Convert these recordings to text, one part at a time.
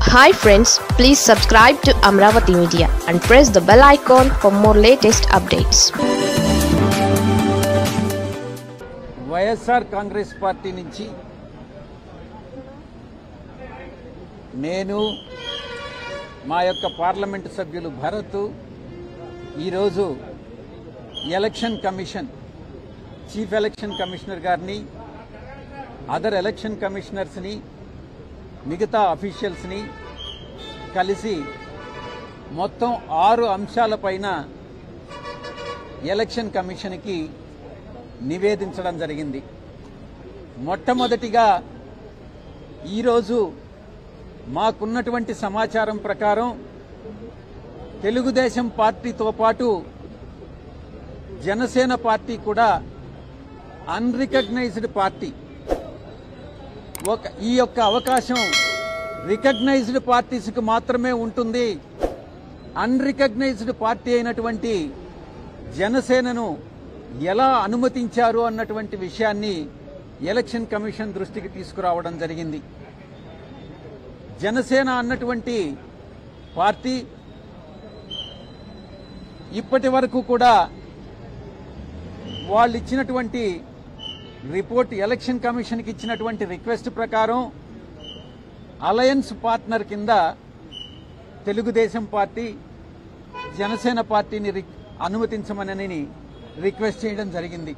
hi friends please subscribe to Amaravati media and press the bell icon for more latest updates YSR Congress party నుంచి నేను మా యొక్క parliament సభ్యులు భరత్ ఈరోజు election commission chief election commissioner గారిని other election కమిషనర్స్ని మిగతా అఫీషియల్స్ని కలిసి మొత్తం ఆరు అంశాలపైన ఎలక్షన్ కమిషన్కి నివేదించడం జరిగింది మొట్టమొదటిగా ఈరోజు మాకున్నటువంటి సమాచారం ప్రకారం తెలుగుదేశం పార్టీతో పాటు జనసేన పార్టీ కూడా అన్రికగ్నైజ్డ్ పార్టీ ఒక ఈ యొక్క అవకాశం రికగ్నైజ్డ్ పార్టీస్కి మాత్రమే ఉంటుంది అన్రికగ్నైజ్డ్ పార్టీ అయినటువంటి జనసేనను ఎలా అనుమతించారు అన్నటువంటి విషయాన్ని ఎలక్షన్ కమిషన్ దృష్టికి తీసుకురావడం జరిగింది జనసేన అన్నటువంటి పార్టీ ఇప్పటి వరకు కూడా వాళ్ళు ఇచ్చినటువంటి రిపోర్ట్ ఎలక్షన్ కమిషన్కి ఇచ్చినటువంటి రిక్వెస్ట్ ప్రకారం అలయన్స్ పార్ట్నర్ కింద తెలుగుదేశం పార్టీ జనసేన పార్టీని రి- అనుమతించమనని రిక్వెస్ట్ చేయడం జరిగింది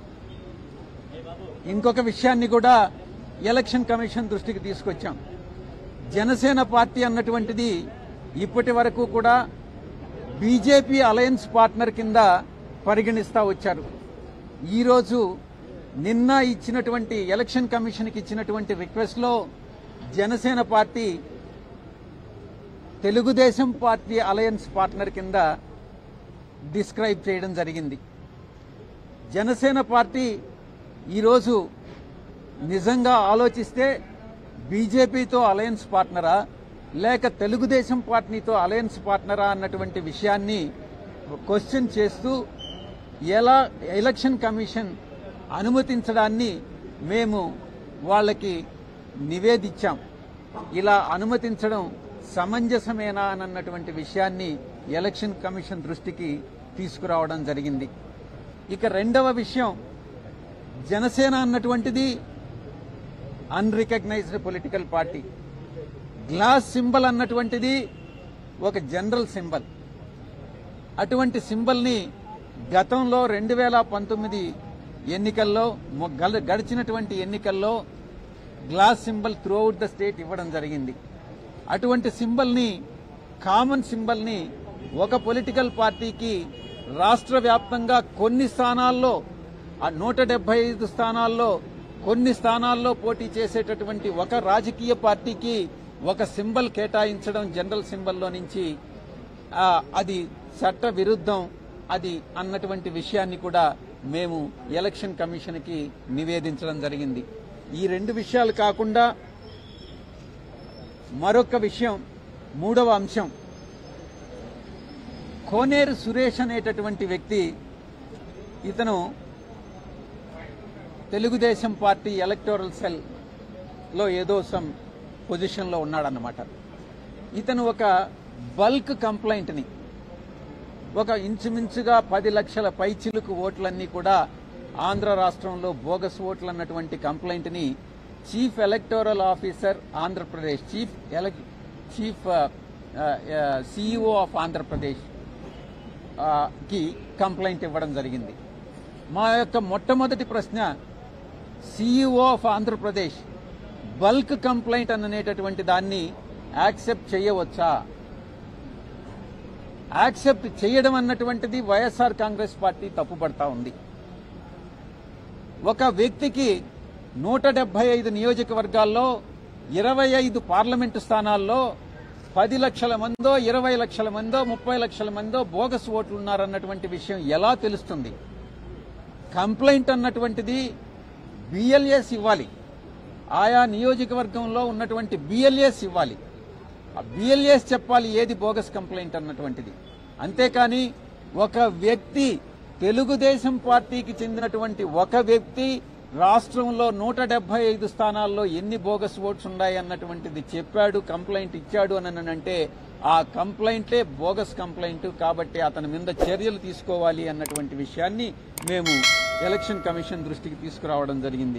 ఇంకొక విషయాన్ని కూడా ఎలక్షన్ కమిషన్ దృష్టికి తీసుకొచ్చాం జనసేన పార్టీ అన్నటువంటిది ఇప్పటి వరకు కూడా బీజేపీ అలయన్స్ పార్ట్నర్ కింద పరిగణిస్తా వచ్చారు ఈరోజు నిన్న ఇచ్చినటువంటి ఎలక్షన్ కమిషన్కి ఇచ్చినటువంటి రిక్వెస్ట్లో Janasena party Telugu Desam party alliance partner కింద డిస్క్రైబ్ చేయడం జరిగింది జనసేన పార్టీ ఈరోజు నిజంగా ఆలోచిస్తే బీజేపీతో అలయన్స్ పార్ట్నరా లేక తెలుగుదేశం పార్టీతో అలయన్స్ పార్ట్నరా అన్నటువంటి విషయాన్ని క్వశ్చన్ చేస్తూ ఎలా ఎలక్షన్ కమిషన్ అనుమతించడాన్ని మేము వాళ్ళకి నివేదించాం ఇలా అనుమతించడం సమంజసమేనా అన్నటువంటి విషయాన్ని ఎలక్షన్ కమిషన్ దృష్టికి తీసుకురావడం జరిగింది ఇక రెండవ విషయం జనసేన అన్నటువంటిది unrecognised political party glass symbol అన్నటువంటిది ఒక జనరల్ సింబల్ అటువంటి సింబల్ని గతంలో రెండు వేల పంతొమ్మిది ఎన్నికల్లో మొ- గల- గడిచినటువంటి ఎన్నికల్లో glass symbol throughout the state ఇవ్వడం జరిగింది అటువంటి సింబల్ని కామన్ సింబల్ని ఒక పొలిటికల్ పార్టీకి రాష్ట్ర వ్యాప్తంగా కొన్ని స్థానాల్లో ఆ నూట డెబ్బై ఐదు స్థానాల్లో కొన్ని స్థానాల్లో పోటీ చేసేటటువంటి ఒక రాజకీయ పార్టీకి ఒక సింబల్ కేటాయించడం జనరల్ సింబల్లో నుంచి ఆ, అది చట్ట విరుద్ధం అది అన్నటువంటి విషయాన్ని కూడా మేము ఎలక్షన్ కమిషన్కి నివేదించడం జరిగింది ఈ రెండు విషయాలు కాకుండా మరొక విషయం మూడవ అంశం కోనేరు సురేష్ అనేటటువంటి వ్యక్తి ఇతను తెలుగుదేశం పార్టీ ఎలక్టోరల్ సెల్ లో ఏదో సమ్ పొజిషన్లో ఉన్నాడన్నమాట ఇతను ఒక బల్క్ కంప్లైంట్ని ఒక ఇంచుమించుగా పది లక్షల పైచిలుకు ఓట్లన్నీ కూడా ఆంధ్ర రాష్ట్రంలో బోగస్ ఓట్లు అన్నటువంటి కంప్లైంట్ని chief electoral officer Andhra Pradesh chief elect chief CEO of Andhra Pradesh ఆ, కి కంప్లైంట్ ఇవ్వడం జరిగింది మా యొక్క మొట్టమొదటి ప్రశ్న CEO of Andhra Pradesh bulk complaint అనేటటువంటి దాన్ని యాక్సెప్ట్ చేయవచ్చా యాక్సెప్ట్ చేయడం అన్నటువంటిది వైఎస్ఆర్ కాంగ్రెస్ పార్టీ తప్పుపడతా ఉంది ఒక వ్యక్తికి నూట డెబ్బై ఐదు నియోజకవర్గాల్లో ఇరవై ఐదు పార్లమెంటు స్థానాల్లో పది లక్షల మందో ఇరవై లక్షల మందో ముప్పై లక్షల మందో బోగస్ ఓట్లు ఉన్నారన్నటువంటి విషయం ఎలా తెలుస్తుంది కంప్లైంట్ అన్నటువంటిది బిఎల్ఏస్ ఇవ్వాలి ఆయా నియోజకవర్గంలో ఉన్నటువంటి బిఎల్ఏస్ ఇవ్వాలి ఆ బిఎల్ఏస్ చెప్పాలి ఏది బోగస్ కంప్లైంట్ అన్నటువంటిది అంతేకాని ఒక వ్యక్తి తెలుగుదేశం పార్టీకి చెందినటువంటి ఒక వ్యక్తి రాష్ట్రంలో నూట డెబ్బై ఐదు స్థానాల్లో ఎన్ని బోగస్ ఓట్స్ ఉన్నాయి అన్నటువంటిది చెప్పాడు కంప్లైంట్ ఇచ్చాడు అని అంటే ఆ కంప్లైంటే బోగస్ కంప్లైంట్ కాబట్టి అతని మీద చర్యలు తీసుకోవాలి అన్నటువంటి విషయాన్ని మేము ఎలక్షన్ కమిషన్ దృష్టికి తీసుకురావడం జరిగింది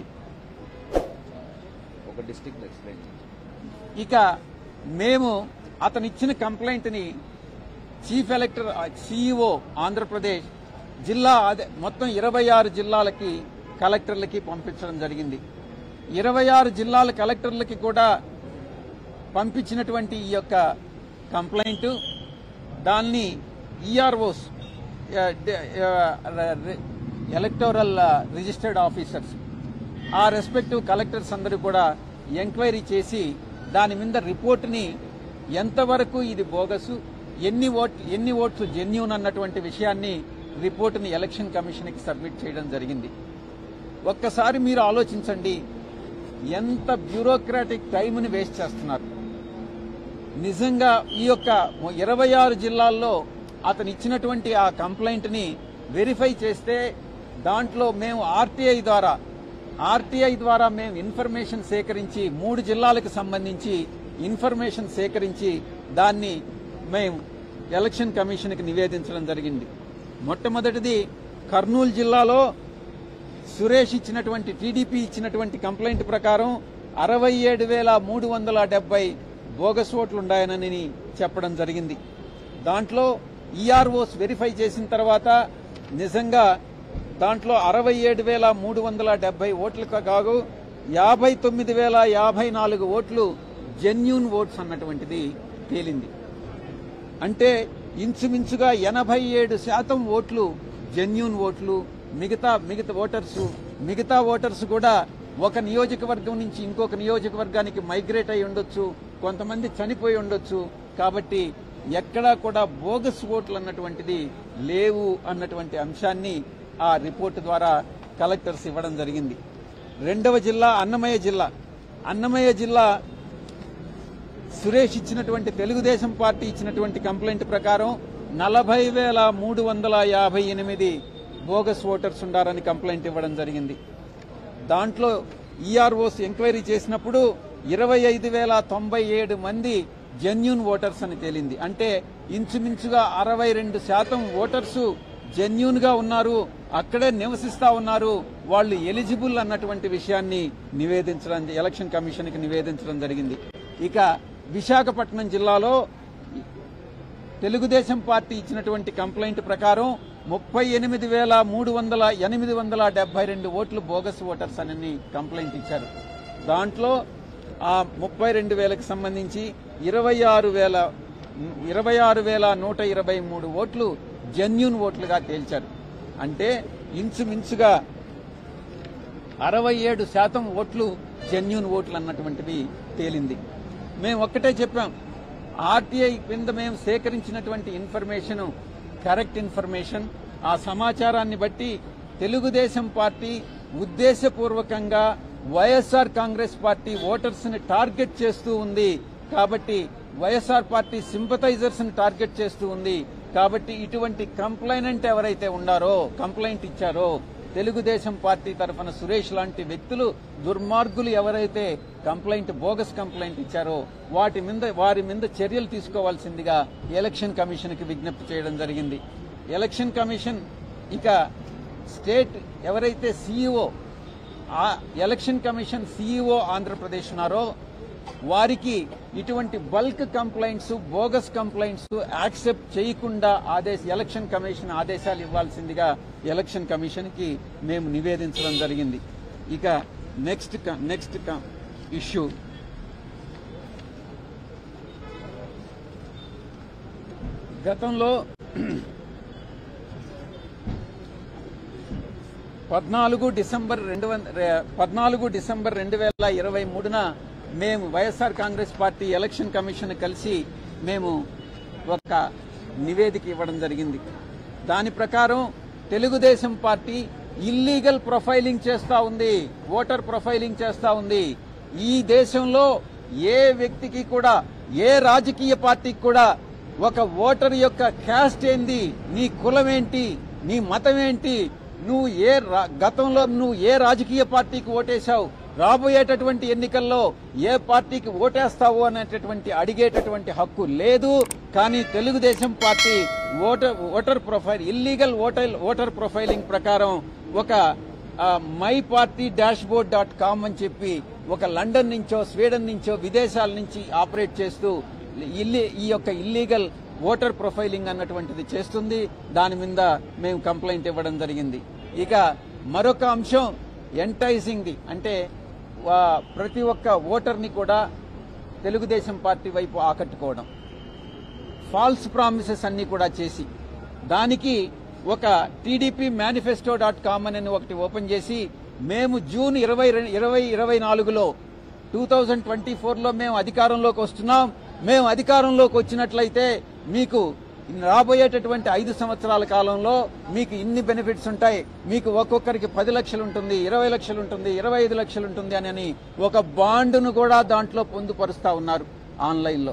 ఒక డిస్ట్రిక్ట్ ఎక్స్ప్లెయిన్ ఇక మేము అతను ఇచ్చిన కంప్లైంట్ని చీఫ్ ఎలక్టర్ సిఇఓ ఆంధ్రప్రదేశ్ జిల్లా అదే మొత్తం ఇరవై ఆరు జిల్లాలకి కలెక్టర్లకి పంపించడం జరిగింది ఇరవై ఆరు జిల్లాల కలెక్టర్లకి కూడా పంపించినటువంటి ఈ యొక్క కంప్లైంట్ దాన్ని ఈఆర్ఓస్ ఎలక్టోరల్ రిజిస్టర్డ్ ఆఫీసర్స్ ఆ రెస్పెక్టివ్ కలెక్టర్స్ అందరూ కూడా ఎంక్వైరీ చేసి దాని మీద రిపోర్ట్ని ఎంతవరకు ఇది బోగసు ఎన్ని ఓట్ ఎన్ని ఓట్స్ జెన్యూన్ అన్నటువంటి విషయాన్ని రిపోర్ట్ని ఎలక్షన్ కమిషన్కి సబ్మిట్ చేయడం జరిగింది ఒక్కసారి మీరు ఆలోచించండి ఎంత బ్యూరోక్రాటిక్ టైంని వేస్ట్ చేస్తున్నారు నిజంగా ఈ యొక్క ఇరవై ఆరు జిల్లాల్లో అతను ఇచ్చినటువంటి ఆ కంప్లైంట్ ని వెరిఫై చేస్తే దాంట్లో మేము ఆర్టీఐ ద్వారా ఆర్టీఐ ద్వారా మేము ఇన్ఫర్మేషన్ సేకరించి మూడు జిల్లాలకు సంబంధించి ఇన్ఫర్మేషన్ సేకరించి దాన్ని మేము ఎలక్షన్ కమిషన్కి నివేదించడం జరిగింది మొట్టమొదటిది కర్నూలు జిల్లాలో సురేష్ ఇచ్చినటువంటి టీడీపీ ఇచ్చినటువంటి కంప్లైంట్ ప్రకారం అరవై ఏడు వేల మూడు వందల డెబ్బై బోగస్ ఓట్లు ఉన్నాయనని చెప్పడం జరిగింది దాంట్లో ఈఆర్ఓస్ వెరిఫై చేసిన తర్వాత నిజంగా దాంట్లో అరవై ఏడు వేల మూడు వందల డెబ్బై ఓట్లకు కాగు యాభై తొమ్మిది వేల యాభై నాలుగు ఓట్లు జెన్యూన్ ఓట్స్ అన్నటువంటిది తేలింది అంటే ఇంచుమించుగా ఎనభై ఏడు శాతం ఓట్లు జెన్యూన్ ఓట్లు మిగతా మిగతా ఓటర్స్ మిగతా ఓటర్స్ కూడా ఒక నియోజకవర్గం నుంచి ఇంకొక నియోజకవర్గానికి మైగ్రేట్ అయి ఉండొచ్చు కొంతమంది చనిపోయి ఉండొచ్చు కాబట్టి ఎక్కడా కూడా బోగస్ ఓట్లు అన్నటువంటిది లేవు అన్నటువంటి అంశాన్ని ఆ రిపోర్టు ద్వారా కలెక్టర్స్ ఇవ్వడం జరిగింది రెండవ జిల్లా అన్నమయ్య జిల్లా అన్నమయ్య జిల్లా సురేష్ ఇచ్చినటువంటి తెలుగుదేశం పార్టీ ఇచ్చినటువంటి కంప్లైంట్ ప్రకారం నలభై వేల మూడు వందల యాభై ఎనిమిది బోగస్ ఓటర్స్ ఉండారని కంప్లైంట్ ఇవ్వడం జరిగింది దాంట్లో ఈఆర్ఓస్ ఎంక్వైరీ చేసినప్పుడు ఇరవై ఐదు వేల తొంభై ఏడు మంది జెన్యూన్ ఓటర్స్ అని తేలింది అంటే ఇంచుమించుగా అరవై రెండు శాతం ఓటర్స్ జెన్యూన్ గా ఉన్నారు అక్కడే నివసిస్తా ఉన్నారు వాళ్ళు ఎలిజిబుల్ అన్నటువంటి విషయాన్ని నివేదించడం ఎలక్షన్ కమిషన్ కి నివేదించడం జరిగింది ఇక విశాఖపట్నం జిల్లాలో తెలుగుదేశం పార్టీ ఇచ్చినటువంటి కంప్లైంట్ ప్రకారం ముప్పై ఎనిమిది వేల మూడు వందల ఎనిమిది వందల డెబ్బై రెండు ఓట్లు బోగస్ ఓటర్స్ అని కంప్లైంట్ ఇచ్చారు దాంట్లో ఆ ముప్పై రెండు వేలకు సంబంధించి ఇరవై ఆరు వేల ఇరవై ఆరు వేల నూట ఇరవై మూడు ఓట్లు జెన్యూన్ ఓట్లుగా తేల్చారు అంటే ఇంచుమించుగా అరవై ఏడు శాతం ఓట్లు జెన్యూన్ ఓట్లు అన్నటువంటివి తేలింది మేము ఒక్కటే చెప్పాం ఆర్టీఐ కింద మేము సేకరించినటువంటి ఇన్ఫర్మేషన్ కరెక్ట్ ఇన్ఫర్మేషన్ ఆ సమాచారాన్ని బట్టి తెలుగుదేశం పార్టీ ఉద్దేశపూర్వకంగా వైఎస్ఆర్ కాంగ్రెస్ పార్టీ ఓటర్స్ ని టార్గెట్ చేస్తూ ఉంది కాబట్టి వైఎస్ఆర్ పార్టీ సింపథైజర్స్ ని టార్గెట్ చేస్తూ ఉంది కాబట్టి ఇటువంటి కంప్లైనెంట్ ఎవరైతే ఉన్నారో కంప్లైంట్ ఇచ్చారో తెలుగుదేశం పార్టీ తరఫున సురేష్ లాంటి వ్యక్తులు దుర్మార్గులు ఎవరైతే కంప్లైంట్ బోగస్ కంప్లైంట్ ఇచ్చారో వాటి మీద వారి మీద చర్యలు తీసుకోవాల్సిందిగా ఎలక్షన్ కమిషన్ కి విజ్ఞప్తి చేయడం జరిగింది ఎలక్షన్ కమిషన్ ఇక స్టేట్ ఎవరైతే సీఈఓ ఆ ఎలక్షన్ కమిషన్ సీఈఓ ఆంధ్రప్రదేశ్ ఉన్నారో వారికి ఇటువంటి bulk complaints bogus complaints accept చేయకుండా ఆదేశ ఎలక్షన్ కమిషన్ ఆదేశాలు ఇవ్వాల్సిందిగా ఎలక్షన్ కమిషన్ కి మేము నివేదించడం జరిగింది ఇక నెక్స్ట్ క- నెక్స్ట్ క- ఇష్యూ గతంలో పద్నాలుగు డిసెంబర్ రెండు వంద- రే- పద్నాలుగు డిసెంబర్ రెండు వేల ఇరవై మూడున మేము YSR Congress party election commission కలిసి మేము ఒక నివేదిక ఇవ్వడం జరిగింది దాని ప్రకారం తెలుగుదేశం పార్టీ ఇల్లీగల్ ప్రొఫైలింగ్ చేస్తా ఉంది ఓటర్ ప్రొఫైలింగ్ చేస్తా ఉంది ఈ దేశంలో ఏ వ్యక్తికి కూడా ఏ రాజకీయ పార్టీకి కూడా ఒక ఓటర్ యొక్క క్యాస్ట్ ఏంది నీ కులం ఏంటి నీ మతం ఏంటి నువ్వు ఏ రా- గతంలో నువ్వు ఏ రాజకీయ పార్టీకి ఓటేశావు రాబోయేటటువంటి ఎన్నికల్లో ఏ పార్టీకి ఓటేస్తావు అనేటటువంటి అడిగేటటువంటి హక్కు లేదు కానీ Telugu Desam party voter voter profile illegal voter voter profiling ప్రకారం ఒక my party dashboard dot com అని చెప్పి ఒక లండన్ నుంచో స్వీడన్ నుంచో విదేశాల నుంచి ఆపరేట్ చేస్తూ ఇల్లి ఈ యొక్క ఇల్లీగల్ ఓటర్ ప్రొఫైలింగ్ అన్నటువంటిది చేస్తుంది దాని మీద మేము కంప్లైంట్ ఇవ్వడం జరిగింది ఇక మరొక అంశం ఎంటైజింగ్ ది అంటే వా- ప్రతి ఒక్క ఓటర్ని కూడా తెలుగుదేశం పార్టీ వైపు ఆకట్టుకోవడం ఫాల్స్ ప్రామిసెస్ అన్ని కూడా చేసి దానికి ఒక టీడీపీ మేనిఫెస్టో డాట్ కామ్ అని ఒకటి ఓపెన్ చేసి మేము జూన్ ఇరవై ఇరవై ఇరవై నాలుగులో టూ థౌజండ్ ట్వంటీ ఫోర్లో మేము అధికారంలోకి వస్తున్నాం మేము అధికారంలోకి వచ్చినట్లయితే మీకు రాబోయేటటువంటి ఐదు సంవత్సరాల కాలంలో మీకు ఇన్ని బెనిఫిట్స్ ఉంటాయి మీకు ఒక్కొక్కరికి పది లక్షలు ఉంటుంది ఇరవై లక్షలు ఉంటుంది ఇరవై ఐదు లక్షలు ఉంటుంది అని అని ఒక బాండును కూడా దాంట్లో పొందుపరుస్తా ఉన్నారు ఆన్లైన్లో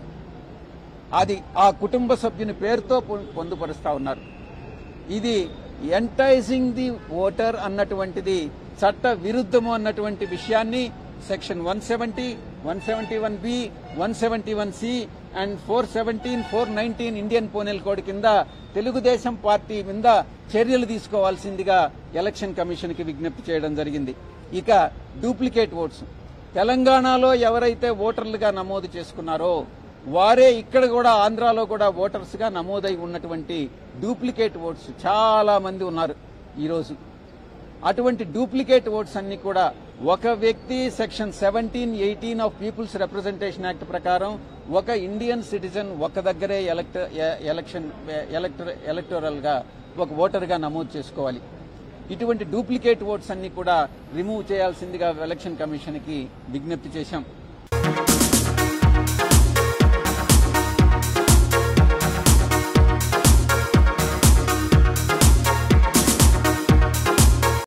అది ఆ కుటుంబ సభ్యుని పేరుతో పొ- పొందుపరుస్తా ఉన్నారు ఇది ఎంటైజింగ్ ది ఓటర్ అన్నటువంటిది చట్ట విరుద్ధము అన్నటువంటి విషయాన్ని section one seventy one seventy one B one seventy one C and four seventeen four nineteen Indian penal code కింద తెలుగుదేశం పార్టీ మీద చర్యలు తీసుకోవాల్సిందిగా ఎలక్షన్ కమిషన్ కి విజ్ఞప్తి చేయడం జరిగింది ఇక డూప్లికేట్ ఓట్స్ తెలంగాణలో ఎవరైతే ఓటర్లుగా నమోదు చేసుకున్నారో వారే ఇక్కడ కూడా ఆంధ్రాలో కూడా ఓటర్స్ గా నమోదై ఉన్నటువంటి డూప్లికేట్ ఓట్స్ చాలా మంది ఉన్నారు ఈరోజు అటువంటి డూప్లికేట్ ఓట్స్ అన్ని కూడా ఒక వ్యక్తి section seventeen eighteen of people's representation act ప్రకారం ఒక ఇండియన్ సిటిజన్ ఒక దగ్గరే ఎలక్ట ఎ- ఎలక్షన్ ఎలక్టర్ ఎలక్టోరల్ గా ఒక ఓటర్ గా నమోదు చేసుకోవాలి ఇటువంటి డూప్లికేట్ ఓట్స్ అన్ని కూడా రిమూవ్ చేయాల్సిందిగా ఎలక్షన్ కమిషన్ కి విజ్ఞప్తి చేశాం